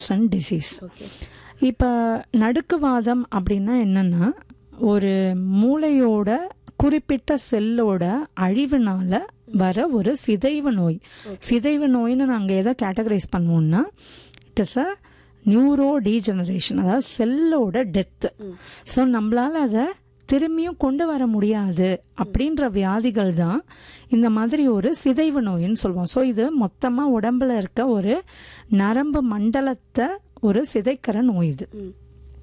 Sun disease okay இப்போ நடுக்குவாதம் அப்படின்னா என்னன்னா ஒரு மூளையோட குறிப்பிட்ட செல்லோட அழிவுனால வர ஒரு சிதைவு நோய் சிதைவு நோய்னு நாங்கள் எதை கேட்டகரைஸ் பண்ணுவோம்னா it is a neuro degeneration அதாவது செல்லோட டெத்து ஸோ நம்மளால அதை திரும்பியும் கொண்டு வர முடியாது அப்படின்ற வியாதிகள் தான் இந்த மாதிரி ஒரு சிதைவு நோயின்னு சொல்லுவோம் ஸோ இது மொத்தமாக உடம்புல இருக்க ஒரு நரம்பு மண்டலத்தை ஒரு சிதைக்கிற நோய் இது ம்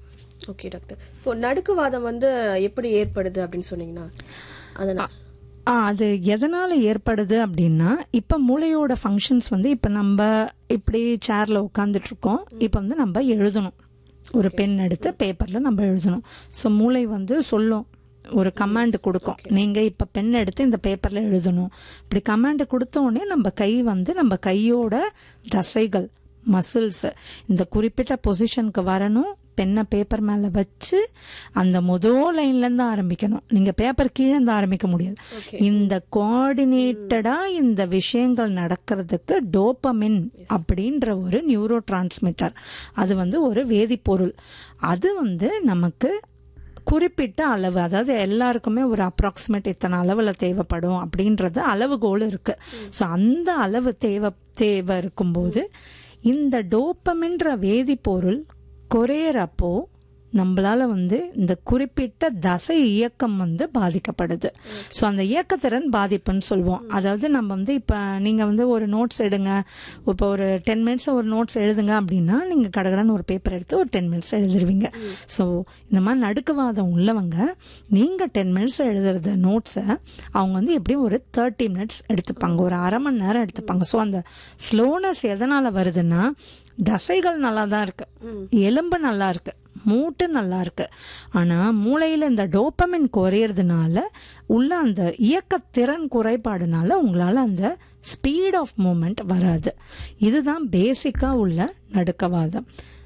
ஓகே டாக்டர் இப்போ நடுக்குவாதம் வந்து எப்படி ஏற்படுது அப்படின்னு சொன்னீங்கன்னா அதனால் ஆ அது எதனால ஏற்படுது அப்படின்னா இப்போ மூளையோட ஃபங்க்ஷன்ஸ் வந்து இப்போ நம்ம இப்படி சேர்ல உட்காந்துட்டு இருக்கோம் இப்போ வந்து நம்ம எழுதணும் ஒரு பென் எடுத்து பேப்பர்ல நம்ம எழுதணும் ஸோ மூளை வந்து சொல்லும் ஒரு கமாண்ட் கொடுக்கும் நீங்க இப்ப பென் எடுத்து இந்த பேப்பர்ல எழுதணும் இப்படி கமாண்ட் கொடுத்த உடனே நம்ம கை வந்து நம்ம கையோட தசைகள் மசில்ஸ் இந்த குறிப்பிட்ட பொசிஷனுக்கு வரணும் பெண்ணை பேப்பர் மேல வச்சு அந்த முதல் லைன்ல இருந்து ஆரம்பிக்கணும் நீங்க பேப்பர் கீழே இருந்து ஆரம்பிக்க முடியாது இந்த கோஆர்டினேட்டடா இந்த விஷயங்கள் நடக்கிறதுக்கு டோப்பமின் அப்படின்ற ஒரு நியூரோ டிரான்ஸ்மிட்டர் அது வந்து ஒரு வேதிப்பொருள் அது வந்து நமக்கு குறிப்பிட்ட அளவு அதாவது எல்லாருக்குமே ஒரு அப்ராக்சிமேட் இத்தனை அளவில் தேவைப்படும் அப்படின்றது அளவுகோல் இருக்கு ஸோ அந்த அளவு தேவை தேவை இருக்கும்போது இந்த டோப்பமின்ற வேதிப்பொருள் குறையறப்போ நம்மளால வந்து இந்த குறிப்பிட்ட தசை இயக்கம் வந்து பாதிக்கப்படுது ஸோ அந்த இயக்கத்திறன் பாதிப்புன்னு சொல்லுவோம் அதாவது நம்ம வந்து இப்போ நீங்கள் வந்து ஒரு நோட்ஸ் எடுங்க இப்போ ஒரு டென் மினிட்ஸ் ஒரு நோட்ஸ் எழுதுங்க அப்படின்னா நீங்கள் கடகடன்னு ஒரு பேப்பர் எடுத்து ஒரு டென் மினிட்ஸ் எழுதிருவீங்க ஸோ இந்த மாதிரி நடுக்குவாதம் உள்ளவங்க நீங்கள் டென் மினிட்ஸ் எழுதுறத நோட்ஸை அவங்க வந்து எப்படியும் ஒரு தேர்ட்டி மினிட்ஸ் எடுத்துப்பாங்க ஒரு அரை மணி நேரம் எடுத்துப்பாங்க ஸோ அந்த ஸ்லோனஸ் எதனால் வருதுன்னா தசைகள் நல்லா தான் இருக்கு எலும்பு நல்லா இருக்கு மூட்டு நல்லா இருக்கு ஆனா மூளையில இந்த டோப்பமின் குறையறதுனால உள்ள அந்த இயக்கத்திறன் குறைபாடுனால உங்களால அந்த ஸ்பீட் ஆஃப் மூமெண்ட் வராது இதுதான் பேசிக்கா உள்ள நடுக்கவாதம்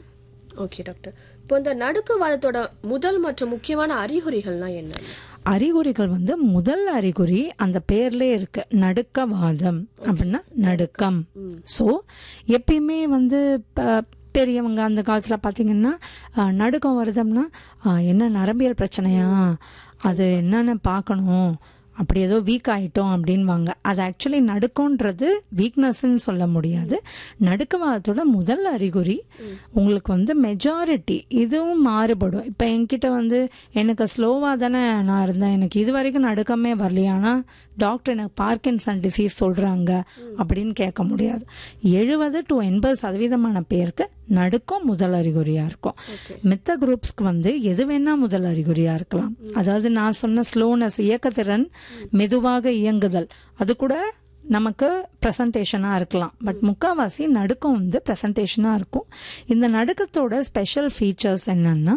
ஓகே டாக்டர் இப்போ இந்த நடுக்குவாதத்தோட முதல் மற்றும் முக்கியமான அறிகுறிகள்லாம் என்ன அறிகுறிகள் வந்து முதல் அறிகுறி அந்த பேர்லயே இருக்கு நடுக்கவாதம் அப்படின்னா நடுக்கம் ஸோ எப்பயுமே வந்து ப- பெரியவங்க அந்த காலத்துல பாத்தீங்கன்னா அஹ், நடுக்கம் வருதுன்னா அஹ், என்ன நரம்பியல் பிரச்சனையா அது என்னன்னு பார்க்கணும் அப்படி ஏதோ வீக் ஆயிட்டோம் அப்படின்வாங்க அது ஆக்சுவலி நடுக்கம்ன்றது வீக்னஸ்ன்னு சொல்ல முடியாது நடுக்கவாதத்தோட முதல் அறிகுறி உங்களுக்கு வந்து மெஜாரிட்டி இதுவும் மாறுபடும் இப்போ என்கிட்ட வந்து எனக்கு ஸ்லோவாக தானே நான் இருந்தேன் எனக்கு இது வரைக்கும் நடுக்கமே வரலையா ஆனால் டாக்டர் எனக்கு பார்க்கின்சன் டிசீஸ் சொல்கிறாங்க அப்படின்னு கேட்க முடியாது எழுபது டு எண்பது சதவீதமான பேருக்கு நடுக்கம் முதல் அறிகுறியாக இருக்கும் மித்த குரூப்ஸ்க்கு வந்து எது வேணா முதல் அறிகுறியாக இருக்கலாம் அதாவது நான் சொன்ன ஸ்லோனஸ் இயக்கத்திறன் மெதுவாக இயங்குதல் அது கூட நமக்கு ப்ரெசன்டேஷனாக இருக்கலாம் பட் முக்காவாசி நடுக்கம் வந்து ப்ரெசன்டேஷனாக இருக்கும் இந்த நடுக்கத்தோட ஸ்பெஷல் ஃபீச்சர்ஸ் என்னன்னா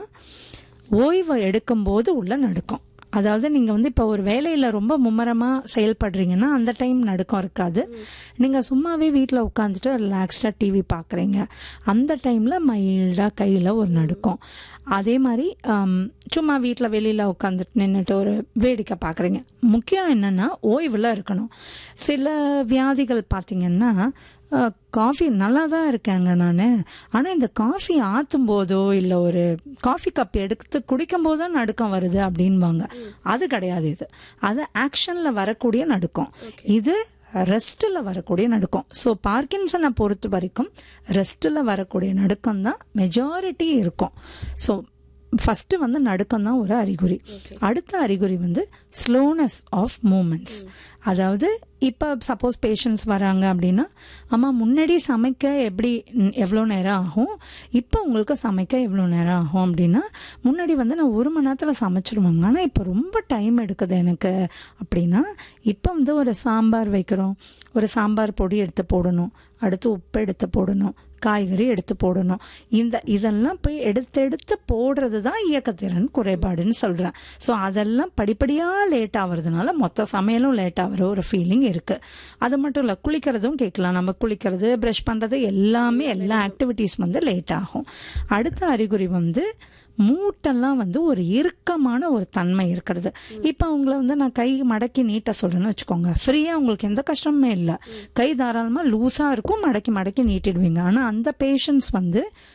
ஓய்வு எடுக்கும்போது உள்ள நடுக்கம் அதாவது நீங்கள் வந்து இப்போ ஒரு வேலையில் ரொம்ப மும்மரமாக செயல்படுறீங்கன்னா அந்த டைம் நடுக்கம் இருக்காது நீங்கள் சும்மாவே வீட்டில் உட்காந்துட்டு ரிலாக்ஸ்டாக டிவி பார்க்குறீங்க அந்த டைமில் மைல்டாக கையில் ஒரு நடுக்கம் அதே மாதிரி ஆம், சும்மா வீட்டில் வெளியில் உட்காந்துட்டு நின்றுட்டு ஒரு வேடிக்கை பார்க்குறீங்க முக்கியம் என்னென்னா ஓய்வில் இருக்கணும் சில வியாதிகள் பார்த்தீங்கன்னா அஹ், காஃபி நல்லா தான் இருக்கேங்க நான் ஆனால் இந்த காஃபி ஆற்றும் போதோ இல்லை ஒரு காஃபி கப் எடுத்து குடிக்கும் போதோ நடுக்கம் வருது அப்படின்வாங்க அது கிடையாது இது அது ஆக்ஷனில் வரக்கூடிய நடுக்கம் இது ரெஸ்ட்டில் வரக்கூடிய நடுக்கம் ஸோ பார்க்கின்சனை பொறுத்த வரைக்கும் ரெஸ்ட்டில் வரக்கூடிய நடுக்கம் தான் மெஜாரிட்டி இருக்கும் ஸோ ஃபஸ்ட்டு வந்து நடுக்கம் தான் ஒரு அறிகுறி அடுத்த அறிகுறி வந்து ஸ்லோனஸ் ஆஃப் மூமெண்ட்ஸ் அதாவது இப்போ சப்போஸ் பேஷண்ட்ஸ் வராங்க அப்படின்னா அம்மா முன்னாடி சமைக்க எப்படி ம், எவ்வளோ நேரம் ஆகும் இப்போ உங்களுக்கு சமைக்க எவ்வளோ நேரம் ஆகும் அப்படின்னா முன்னாடி வந்து நான் ஒரு மணி நேரத்தில் சமைச்சிருவாங்க ஆனால் இப்போ ரொம்ப டைம் எடுக்குது எனக்கு அப்படின்னா இப்போ வந்து ஒரு சாம்பார் வைக்கிறோம் ஒரு சாம்பார் பொடி எடுத்து போடணும் அடுத்து உப்பு எடுத்து போடணும் காய்கறி எடுத்து போடணும் இந்த இதெல்லாம் போய் எடுத்து எடுத்து போடுறது தான் இயக்கத்திறன் குறைபாடுன்னு சொல்கிறேன் ஸோ அதெல்லாம் படிப்படியாக லேட் ஆகுறதுனால மொத்த சமையலும் லேட் ஆகிற ஒரு ஃபீலிங் இருக்குது அது மட்டும் இல்லை குளிக்கிறதும் கேட்கலாம் நம்ம குளிக்கிறது ப்ரஷ் பண்ணுறது எல்லாமே எல்லா ஆக்டிவிட்டீஸ் வந்து லேட் ஆகும் அடுத்த அறிகுறி வந்து மூட்டெல்லாம் வந்து ஒரு இறுக்கமான ஒரு தன்மை இருக்கிறது இப்போ அவங்கள வந்து நான் கை மடக்கி நீட்ட சொல்றேன்னு வச்சுக்கோங்க ஃப்ரீயாக உங்களுக்கு எந்த கஷ்டமுமே இல்லை கை தாராளமாக லூஸாக இருக்கும் மடக்கி மடக்கி நீட்டிடுவீங்க ஆனால் அந்த பேஷண்ட்ஸ் வந்து